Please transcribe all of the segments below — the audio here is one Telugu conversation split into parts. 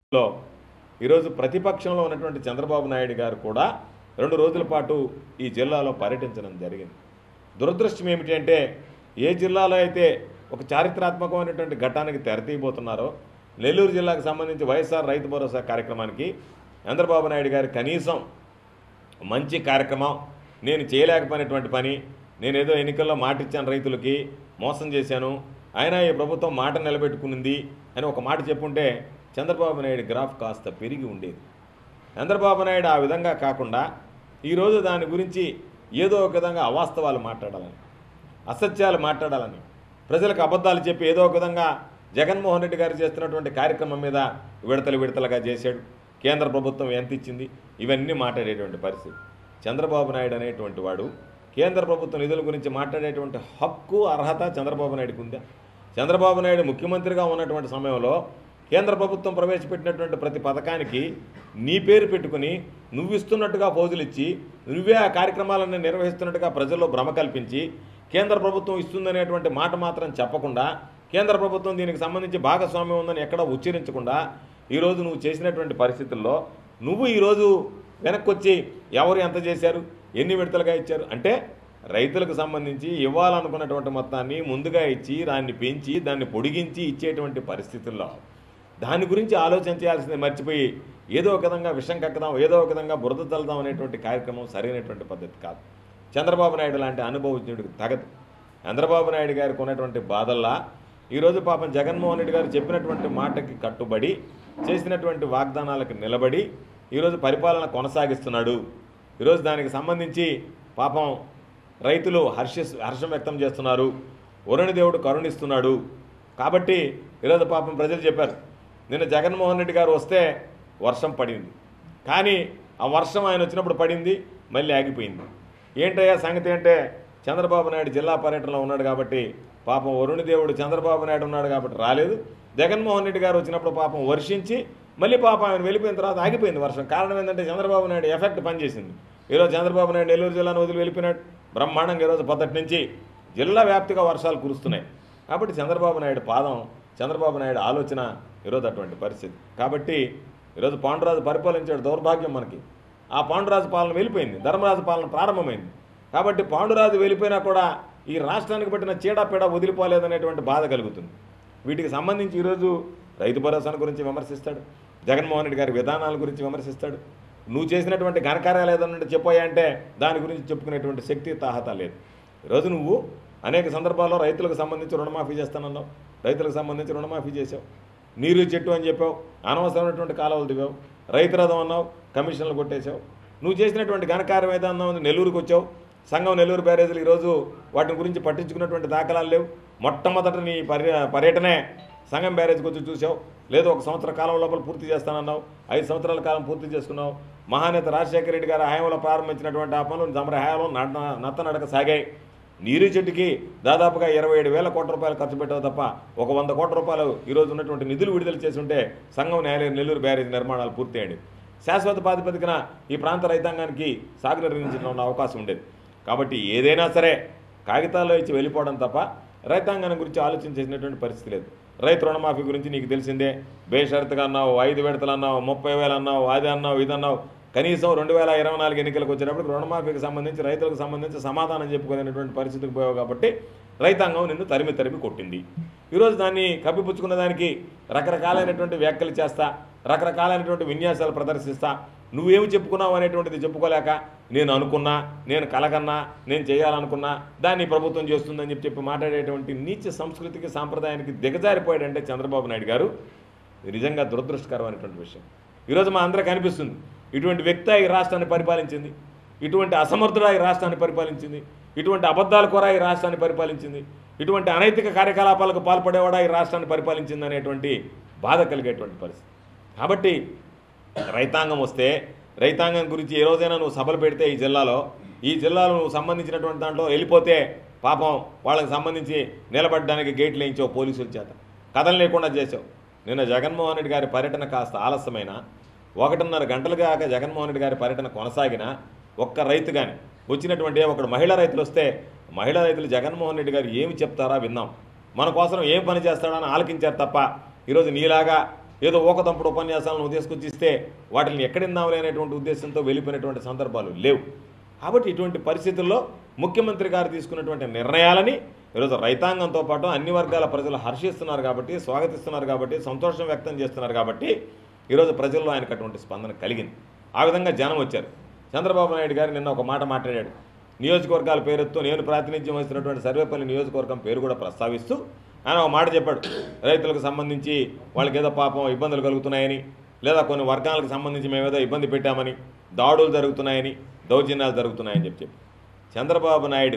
లో ఈరోజు ప్రతిపక్షంలో ఉన్నటువంటి చంద్రబాబు నాయుడు గారు కూడా రెండు రోజుల పాటు ఈ జిల్లాలో పర్యటించడం జరిగింది దురదృష్టం ఏమిటి అంటే ఏ జిల్లాలో అయితే ఒక చారిత్రాత్మకమైనటువంటి ఘట్టానికి తెరతీయబోతున్నారో నెల్లూరు జిల్లాకు సంబంధించి వైఎస్ఆర్ రైతు భరోసా కార్యక్రమానికి చంద్రబాబు నాయుడు గారు కనీసం మంచి కార్యక్రమం నేను చేయలేకపోయినటువంటి పని నేను ఏదో ఎన్నికల్లో మాట ఇచ్చాను రైతులకి మోసం చేశాను అయినా ఈ ప్రభుత్వం మాట నిలబెట్టుకునింది అని ఒక మాట చెప్పుంటే చంద్రబాబు నాయుడు గ్రాఫ్ కాస్త పెరిగి ఉండేది చంద్రబాబు నాయుడు ఆ విధంగా కాకుండా ఈరోజు దాని గురించి ఏదో ఒక విధంగా అవాస్తవాలు మాట్లాడాలని అసత్యాలు మాట్లాడాలని ప్రజలకు అబద్ధాలు చెప్పి ఏదో ఒక విధంగా జగన్మోహన్ రెడ్డి గారు చేస్తున్నటువంటి కార్యక్రమం మీద విడతలు విడతలుగా చేశాడు కేంద్ర ప్రభుత్వం ఎంత ఇచ్చింది ఇవన్నీ మాట్లాడేటువంటి పరిస్థితి చంద్రబాబు నాయుడు అనేటువంటి వాడు కేంద్ర ప్రభుత్వ నిధుల గురించి మాట్లాడేటువంటి హక్కు అర్హత చంద్రబాబు నాయుడుకు ఉందా చంద్రబాబు నాయుడు ముఖ్యమంత్రిగా ఉన్నటువంటి సమయంలో కేంద్ర ప్రభుత్వం ప్రవేశపెట్టినటువంటి ప్రతి పథకానికి నీ పేరు పెట్టుకుని నువ్వు ఇస్తున్నట్టుగా పోజులు ఇచ్చి నువ్వే ఆ కార్యక్రమాలను నిర్వహిస్తున్నట్టుగా ప్రజల్లో భ్రమ కల్పించి కేంద్ర ప్రభుత్వం ఇస్తుందనేటువంటి మాట మాత్రం చెప్పకుండా కేంద్ర ప్రభుత్వం దీనికి సంబంధించి భాగస్వామ్యం ఉందని ఎక్కడా ఉచ్చరించకుండా ఈరోజు నువ్వు చేసినటువంటి పరిస్థితుల్లో నువ్వు ఈరోజు వెనక్కి వచ్చి ఎవరు ఎంత చేశారు ఎన్ని విడతలుగా ఇచ్చారు అంటే రైతులకు సంబంధించి ఇవ్వాలనుకున్నటువంటి మొత్తాన్ని ముందుగా ఇచ్చి దాన్ని పెంచి దాన్ని పొడిగించి ఇచ్చేటువంటి పరిస్థితుల్లో దాని గురించి ఆలోచన చేయాల్సింది మర్చిపోయి ఏదో ఒక విధంగా విషం కక్కదాం ఏదో ఒక విధంగా బురద చల్దాం అనేటువంటి కార్యక్రమం సరైనటువంటి పద్ధతి కాదు చంద్రబాబు నాయుడు లాంటి అనుభవజ్ఞుడికి తగదు చంద్రబాబు నాయుడు గారికి ఉన్నటువంటి బాధల్లా ఈరోజు పాపం జగన్మోహన్ రెడ్డి గారు చెప్పినటువంటి మాటకి కట్టుబడి చేసినటువంటి వాగ్దానాలకు నిలబడి ఈరోజు పరిపాలన కొనసాగిస్తున్నాడు ఈరోజు దానికి సంబంధించి పాపం రైతులు హర్ష హర్షం వ్యక్తం చేస్తున్నారు వరుణి దేవుడు కరుణిస్తున్నాడు కాబట్టి ఈరోజు పాపం ప్రజలు చెప్పారు నిన్న జగన్మోహన్ రెడ్డి గారు వస్తే వర్షం పడింది కానీ ఆ వర్షం ఆయన వచ్చినప్పుడు పడింది మళ్ళీ ఆగిపోయింది ఏంటయ్యా సంగతి అంటే చంద్రబాబు నాయుడు జిల్లా పర్యటనలో ఉన్నాడు కాబట్టి పాపం వరుణి దేవుడు చంద్రబాబు నాయుడు ఉన్నాడు కాబట్టి రాలేదు జగన్మోహన్ రెడ్డి గారు వచ్చినప్పుడు పాపం వర్షించి మళ్ళీ పాపం ఆయన వెళ్ళిపోయిన తర్వాత ఆగిపోయింది వర్షం కారణం ఏంటంటే చంద్రబాబు నాయుడు ఎఫెక్ట్ పనిచేసింది ఈరోజు చంద్రబాబు నాయుడు నెల్లూరు జిల్లాను వదిలి వెళ్ళిపోయినాడు బ్రహ్మాండంగా ఈరోజు పద్ధతి నుంచి జిల్లా వ్యాప్తిగా వర్షాలు కురుస్తున్నాయి కాబట్టి చంద్రబాబు నాయుడు పాదం చంద్రబాబు నాయుడు ఆలోచన ఈరోజు అటువంటి పరిస్థితి కాబట్టి ఈరోజు పాండురాజు పరిపాలించాడు దౌర్భాగ్యం మనకి ఆ పాండురాజు పాలన వెళ్ళిపోయింది ధర్మరాజు పాలన ప్రారంభమైంది కాబట్టి పాండురాజు వెళ్ళిపోయినా కూడా ఈ రాష్ట్రానికి పట్టిన చీడపీడ వదిలిపోలేదనేటువంటి బాధ కలుగుతుంది వీటికి సంబంధించి ఈరోజు రైతు భరోసాల గురించి విమర్శిస్తాడు జగన్మోహన్ రెడ్డి గారి విధానాల గురించి విమర్శిస్తాడు నువ్వు చేసినటువంటి ఘనకార్యాలు ఏదన్నా చెప్పాయా అంటే దాని గురించి చెప్పుకునేటువంటి శక్తి తాహత లేదు ఈరోజు నువ్వు అనేక సందర్భాల్లో రైతులకు సంబంధించి రుణమాఫీ చేస్తానన్నావు రైతులకు సంబంధించి రుణమాఫీ చేసావు నీరు చెట్టు అని చెప్పావు అనవసరమైనటువంటి కాలువలు దిగావు రైతు రథం అన్నావు కమిషన్లు కొట్టేశావు నువ్వు చేసినటువంటి ఘనకార్యం ఏదో అన్నావు నెల్లూరుకు వచ్చావు సంఘం నెల్లూరు బ్యారేజీలు ఈరోజు వాటిని గురించి పట్టించుకున్నటువంటి దాఖలాలు లేవు మొట్టమొదట నీ పర్య పర్యటనే సంఘం బ్యారేజ్కి వచ్చి చూసావు లేదు ఒక సంవత్సర కాలం లోపల పూర్తి చేస్తానన్నావు ఐదు సంవత్సరాల కాలం పూర్తి చేసుకున్నావు మహానేత రాజశేఖర రెడ్డి గారి హయాంలో ప్రారంభించినటువంటి ఆ పనులు జమర హయాంలో నడ నత్తనడక సాగాయి నీరు చెట్టుకి దాదాపుగా ఇరవై ఏడు వేల కోట్ల రూపాయలు ఖర్చు పెట్టావు తప్ప ఒక వంద కోట్ల రూపాయలు ఈరోజు ఉన్నటువంటి నిధులు విడుదల చేసి ఉంటే సంఘం న్యాయాలయం నెల్లూరు బ్యారేజ్ నిర్మాణాలు పూర్తయ్యాయి శాశ్వత ప్రాతిపదికన ఈ ప్రాంత రైతాంగానికి సాగు నిర్వహించడం అవకాశం ఉండేది కాబట్టి ఏదైనా సరే కాగితాల్లో ఇచ్చి వెళ్ళిపోవడం తప్ప రైతాంగాన్ని గురించి ఆలోచన చేసినటువంటి పరిస్థితి లేదు రైతు రుణమాఫీ గురించి నీకు తెలిసిందే బేషరతుగా అన్నావు ఐదు విడతలు అన్నావు ముప్పై వేలు అన్నావు అది అన్నావు ఇది అన్నావు కనీసం రెండు వేల ఇరవై నాలుగు ఎన్నికలకు వచ్చేటప్పుడు రుణమాఫీకి సంబంధించి రైతులకు సంబంధించి సమాధానం చెప్పుకునేటువంటి పరిస్థితికి పోయావు కాబట్టి రైతాంగం నిన్ను తరిమి తరిమి కొట్టింది ఈరోజు దాన్ని కప్పిపుచ్చుకున్న దానికి రకరకాలైనటువంటి వ్యాఖ్యలు చేస్తా రకరకాలైనటువంటి విన్యాసాలు ప్రదర్శిస్తా నువ్వేమి చెప్పుకున్నావు అనేటువంటిది చెప్పుకోలేక నేను అనుకున్నా నేను కలగన్నా నేను చేయాలనుకున్నా దాన్ని ప్రభుత్వం చేస్తుందని చెప్పి చెప్పి మాట్లాడేటువంటి నీచ సంస్కృతికి సాంప్రదాయానికి దిగజారిపోయాడంటే చంద్రబాబు నాయుడు గారు ఇది నిజంగా దురదృష్టకరమైనటువంటి విషయం ఈరోజు మా అందరికీ అనిపిస్తుంది ఇటువంటి వ్యక్తి ఈ రాష్ట్రాన్ని పరిపాలించింది ఇటువంటి అసమర్థుడా ఈ రాష్ట్రాన్ని పరిపాలించింది ఇటువంటి అబద్ధాల కూర ఈ రాష్ట్రాన్ని పరిపాలించింది ఇటువంటి అనైతిక కార్యకలాపాలకు పాల్పడేవాడా ఈ రాష్ట్రాన్ని పరిపాలించింది అనేటువంటి బాధ కలిగేటువంటి పరిస్థితి కాబట్టి రైతాంగం వస్తే రైతాంగం గురించి ఏ రోజైనా నువ్వు సభలు పెడితే ఈ జిల్లాలో ఈ జిల్లాలో నువ్వు సంబంధించినటువంటి దాంట్లో వెళ్ళిపోతే పాపం వాళ్ళకి సంబంధించి నిలబడడానికి గేట్లు వేయించావు పోలీసుల చేత కథలు లేకుండా చేసావు నిన్న జగన్మోహన్ రెడ్డి గారి పర్యటన కాస్త ఆలస్యమైన ఒకటిన్నర గంటలుగా జగన్మోహన్ రెడ్డి గారి పర్యటన కొనసాగిన ఒక్క రైతు కానీ వచ్చినటువంటి ఒకడు మహిళా రైతులు వస్తే మహిళా రైతులు జగన్మోహన్ రెడ్డి గారు ఏమి చెప్తారా విన్నాం మన కోసం ఏం పని చేస్తాడని ఆలకించారు తప్ప ఈరోజు నీలాగా ఏదో ఓకదంపుడు ఉపన్యాసాలను తీసుకొచ్చి ఇస్తే వాటిని ఎక్కడిందామని అనేటువంటి ఉద్దేశంతో వెళ్ళిపోయినటువంటి సందర్భాలు లేవు కాబట్టి ఇటువంటి పరిస్థితుల్లో ముఖ్యమంత్రి గారు తీసుకున్నటువంటి నిర్ణయాలని ఈరోజు రైతాంగంతో పాటు అన్ని వర్గాల ప్రజలు హర్షిస్తున్నారు కాబట్టి స్వాగతిస్తున్నారు కాబట్టి సంతోషం వ్యక్తం చేస్తున్నారు కాబట్టి ఈరోజు ప్రజల్లో ఆయనకు అటువంటి స్పందన కలిగింది ఆ విధంగా జనం వచ్చారు చంద్రబాబు నాయుడు గారు నిన్న ఒక మాట మాట్లాడాడు నియోజకవర్గాల పేరుతో నేను ప్రాతినిధ్యం వహిస్తున్నటువంటి సర్వేపల్లి నియోజకవర్గం పేరు కూడా ప్రస్తావిస్తూ ఆయన ఒక మాట చెప్పాడు రైతులకు సంబంధించి వాళ్ళకి ఏదో పాపం ఇబ్బందులు కలుగుతున్నాయని లేదా కొన్ని వర్గాలకు సంబంధించి మేమేదో ఇబ్బంది పెట్టామని దాడులు జరుగుతున్నాయని దౌర్జన్యాలు జరుగుతున్నాయని చెప్పి చెప్పి చంద్రబాబు నాయుడు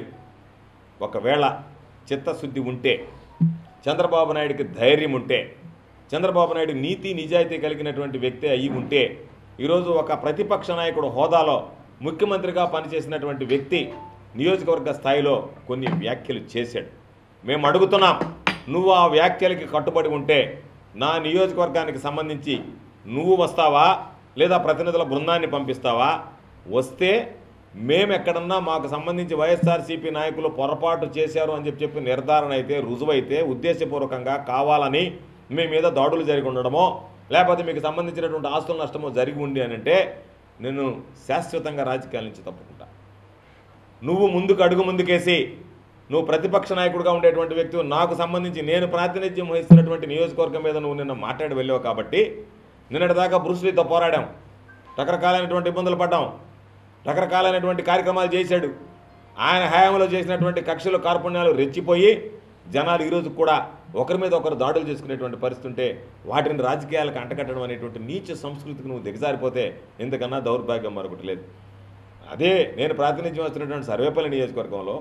ఒకవేళ చిత్తశుద్ధి ఉంటే చంద్రబాబు నాయుడికి ధైర్యం ఉంటే చంద్రబాబు నాయుడు నీతి నిజాయితీ కలిగినటువంటి వ్యక్తి అయి ఉంటే ఈరోజు ఒక ప్రతిపక్ష నాయకుడు హోదాలో ముఖ్యమంత్రిగా పనిచేసినటువంటి వ్యక్తి నియోజకవర్గ స్థాయిలో కొన్ని వ్యాఖ్యలు చేశాడు మేము అడుగుతున్నాం నువ్వు ఆ వ్యాఖ్యలకి కట్టుబడి ఉంటే నా నియోజకవర్గానికి సంబంధించి నువ్వు వస్తావా లేదా ప్రతినిధుల బృందాన్ని పంపిస్తావా వస్తే మేము ఎక్కడన్నా మాకు సంబంధించి వైఎస్ఆర్సీపీ నాయకులు పొరపాటు చేశారు అని చెప్పి చెప్పి నిర్ధారణ అయితే రుజువైతే ఉద్దేశపూర్వకంగా కావాలని మీ మీద దాడులు జరిగి ఉండడమో లేకపోతే మీకు సంబంధించినటువంటి ఆస్తుల నష్టమో జరిగి ఉండి అని అంటే నేను శాశ్వతంగా రాజకీయాల నుంచి తప్పుకుంటా నువ్వు ముందుకు అడుగు ముందుకేసి నువ్వు ప్రతిపక్ష నాయకుడిగా ఉండేటువంటి వ్యక్తి నాకు సంబంధించి నేను ప్రాతినిధ్యం వహిస్తున్నటువంటి నియోజకవర్గం మీద నువ్వు నిన్న మాట్లాడి వెళ్ళావు కాబట్టి నిన్నటిదాకా బ్రూస్లీతో పోరాడాం రకరకాలైనటువంటి ఇబ్బందులు పడ్డాం రకరకాలైనటువంటి కార్యక్రమాలు చేశాడు ఆయన హయాంలో చేసినటువంటి కక్షలు కార్పుణ్యాలు రెచ్చిపోయి జనాలు ఈరోజు కూడా ఒకరి మీద ఒకరు దాడులు చేసుకునేటువంటి పరిస్థితి ఉంటే వాటిని రాజకీయాలకు అంటకట్టడం అనేటువంటి నీచ సంస్కృతికి నువ్వు దిగజారిపోతే ఇంతకన్నా దౌర్భాగ్యం మరొకటి లేదు అదే నేను ప్రాతినిధ్యం వస్తున్నటువంటి సర్వేపల్లి నియోజకవర్గంలో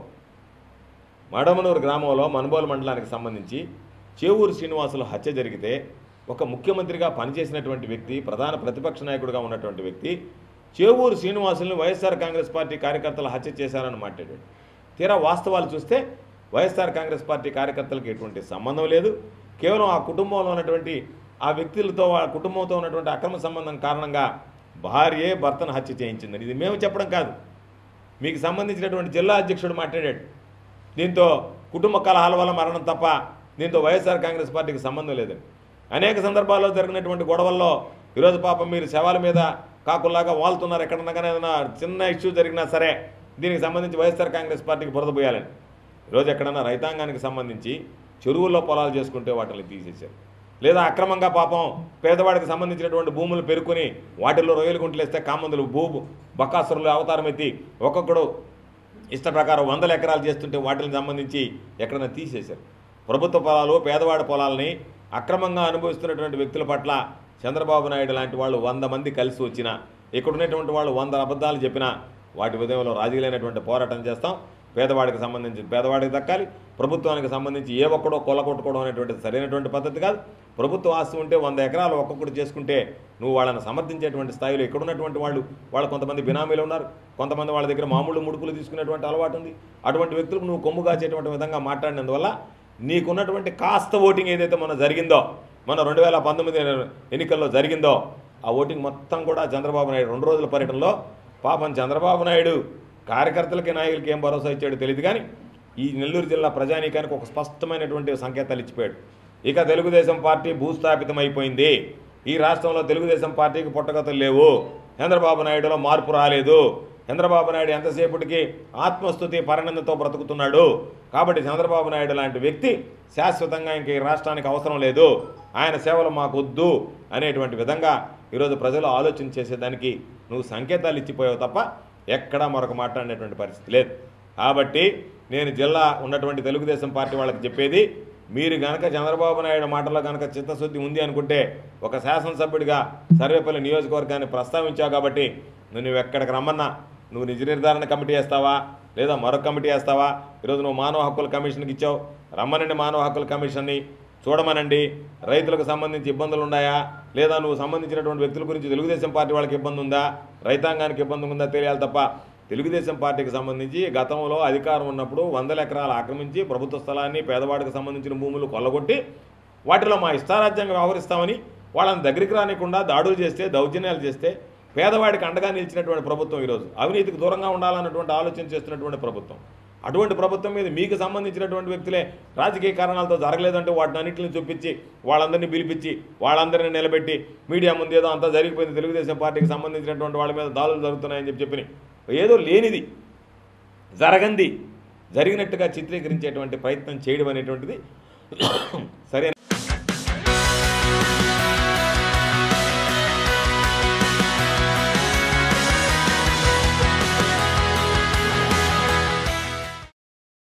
మడమనూరు గ్రామంలో మనుబోలు మండలానికి సంబంధించి చేవూరు శ్రీనివాసులు హత్య జరిగితే ఒక ముఖ్యమంత్రిగా పనిచేసినటువంటి వ్యక్తి ప్రధాన ప్రతిపక్ష నాయకుడిగా ఉన్నటువంటి వ్యక్తి చేవూరు శ్రీనివాసులను వైఎస్ఆర్ కాంగ్రెస్ పార్టీ కార్యకర్తలు హత్య చేశారని మాట్లాడాడు తీరా వాస్తవాలు చూస్తే వైఎస్ఆర్ కాంగ్రెస్ పార్టీ కార్యకర్తలకు ఎటువంటి సంబంధం లేదు కేవలం ఆ కుటుంబంలో ఉన్నటువంటి ఆ వ్యక్తులతో ఆ కుటుంబంతో ఉన్నటువంటి అక్రమ సంబంధం కారణంగా భార్యే భర్తను హత్య చేయించిందని ఇది మేము చెప్పడం కాదు మీకు సంబంధించినటువంటి జిల్లా అధ్యక్షుడు మాట్లాడాడు దీంతో కుటుంబ కలహాల వల్ల మరణం తప్ప దీంతో వైఎస్ఆర్ కాంగ్రెస్ పార్టీకి సంబంధం లేదని అనేక సందర్భాల్లో జరిగినటువంటి గొడవల్లో ఈరోజు పాపం మీరు శవాల మీద కాకుల్లాగా వాళ్తున్నారు ఎక్కడన్నా కానీ ఏదైనా చిన్న ఇష్యూ జరిగినా సరే దీనికి సంబంధించి వైఎస్ఆర్ కాంగ్రెస్ పార్టీకి బురద పోయాలని ఈరోజు ఎక్కడన్నా రైతాంగానికి సంబంధించి చెరువుల్లో పొలాలు చేసుకుంటే వాటిని తీసేశారు లేదా అక్రమంగా పాపం పేదవాడికి సంబంధించినటువంటి భూములు పెరుకుని వాటిల్లో రొయ్యలు గుంటలేస్తే కామందులు భూ బకాసురులు అవతారం ఎత్తి ఒక్కొక్కడు ఇష్ట ప్రకారం వందల ఎకరాలు చేస్తుంటే వాటిని సంబంధించి ఎక్కడైనా తీసేశారు ప్రభుత్వ పొలాలు పేదవాడి పొలాలని అక్రమంగా అనుభవిస్తున్నటువంటి వ్యక్తుల పట్ల చంద్రబాబు నాయుడు లాంటి వాళ్ళు వంద మంది కలిసి వచ్చినా ఇక్కడ ఉన్నటువంటి వాళ్ళు వంద అబద్ధాలు చెప్పినా వాటి విధంలో రాజకీయమైనటువంటి పోరాటం చేస్తాం పేదవాడికి సంబంధించి పేదవాడికి దక్కాలి ప్రభుత్వానికి సంబంధించి ఏ ఒక్కడో కొల్లగొట్టుకోవడం అనేటువంటిది సరైనటువంటి పద్ధతి కాదు ప్రభుత్వ ఆస్తి ఉంటే వంద ఎకరాలు ఒక్కొక్కటి చేసుకుంటే నువ్వు వాళ్ళని సమర్థించేటువంటి స్థాయిలో ఇక్కడ ఉన్నటువంటి వాళ్ళు వాళ్ళ కొంతమంది బినామీలు ఉన్నారు కొంతమంది వాళ్ళ దగ్గర మామూలు ముడుపులు తీసుకునేటువంటి అలవాటు ఉంది అటువంటి వ్యక్తులకు నువ్వు కొమ్ము కాచేటువంటి విధంగా మాట్లాడినందువల్ల నీకున్నటువంటి కాస్త ఓటింగ్ ఏదైతే మొన్న జరిగిందో మన రెండు వేల పంతొమ్మిది ఎన్నికల్లో జరిగిందో ఆ ఓటింగ్ మొత్తం కూడా చంద్రబాబు నాయుడు రెండు రోజుల పర్యటనలో పాపం చంద్రబాబు నాయుడు కార్యకర్తలకి నాయకులకి ఏం భరోసా ఇచ్చాడో తెలియదు కానీ ఈ నెల్లూరు జిల్లా ప్రజానీకానికి ఒక స్పష్టమైనటువంటి సంకేతాలు ఇచ్చిపోయాడు ఇక తెలుగుదేశం పార్టీ భూస్థాపితం అయిపోయింది ఈ రాష్ట్రంలో తెలుగుదేశం పార్టీకి పుట్టగతులు లేవు చంద్రబాబు నాయుడులో మార్పు రాలేదు చంద్రబాబు నాయుడు ఎంతసేపటికి ఆత్మస్థుతి పరిణందతో బ్రతుకుతున్నాడు కాబట్టి చంద్రబాబు నాయుడు లాంటి వ్యక్తి శాశ్వతంగా ఇంక ఈ రాష్ట్రానికి అవసరం లేదు ఆయన సేవలు మాకు వద్దు అనేటువంటి విధంగా ఈరోజు ప్రజలు ఆలోచన చేసేదానికి నువ్వు సంకేతాలు ఇచ్చిపోయావు తప్ప ఎక్కడా మరొక మాట్లాడినటువంటి పరిస్థితి లేదు కాబట్టి నేను జిల్లా ఉన్నటువంటి తెలుగుదేశం పార్టీ వాళ్ళకి చెప్పేది మీరు గనక చంద్రబాబు నాయుడు మాటలో గనక చిత్తశుద్ధి ఉంది అనుకుంటే ఒక శాసనసభ్యుడిగా సర్వేపల్లి నియోజకవర్గాన్ని ప్రస్తావించావు కాబట్టి నువ్వు ఎక్కడికి రమ్మన్నా నువ్వు నిజ నిర్ధారణ కమిటీ వేస్తావా లేదా మరొక కమిటీ వేస్తావా ఈరోజు నువ్వు మానవ హక్కుల కమిషన్కి ఇచ్చావు రమ్మనండి మానవ హక్కుల కమిషన్ని చూడమనండి రైతులకు సంబంధించి ఇబ్బందులు ఉన్నాయా లేదా నువ్వు సంబంధించినటువంటి వ్యక్తుల గురించి తెలుగుదేశం పార్టీ వాళ్ళకి ఇబ్బంది ఉందా రైతాంగానికి ఇబ్బంది ఉందా తెలియాలి తప్ప తెలుగుదేశం పార్టీకి సంబంధించి గతంలో అధికారం ఉన్నప్పుడు వందల ఎకరాలు ఆక్రమించి ప్రభుత్వ స్థలాన్ని పేదవాడికి సంబంధించిన భూములు కొల్లగొట్టి వాటిలో మా ఇష్టారాజ్యంగా వ్యవహరిస్తామని వాళ్ళని దగ్గరికి రానికుండా దాడులు చేస్తే దౌర్జన్యాలు చేస్తే పేదవాడికి అండగా నిలిచినటువంటి ప్రభుత్వం ఈరోజు అవినీతికి దూరంగా ఉండాలన్నటువంటి ఆలోచన చేస్తున్నటువంటి ప్రభుత్వం అటువంటి ప్రభుత్వం మీద మీకు సంబంధించినటువంటి వ్యక్తులే రాజకీయ కారణాలతో జరగలేదంటే వాటిని అన్నింటిని చూపించి వాళ్ళందరినీ పిలిపించి వాళ్ళందరినీ నిలబెట్టి మీడియా ముందు ఏదో అంతా జరిగిపోయింది తెలుగుదేశం పార్టీకి సంబంధించినటువంటి వాళ్ళ మీద దాడులు జరుగుతున్నాయని చెప్పి చెప్పి ఏదో లేనిది జరగంది జరిగినట్టుగా చిత్రీకరించేటువంటి ప్రయత్నం చేయడం అనేటువంటిది సరైన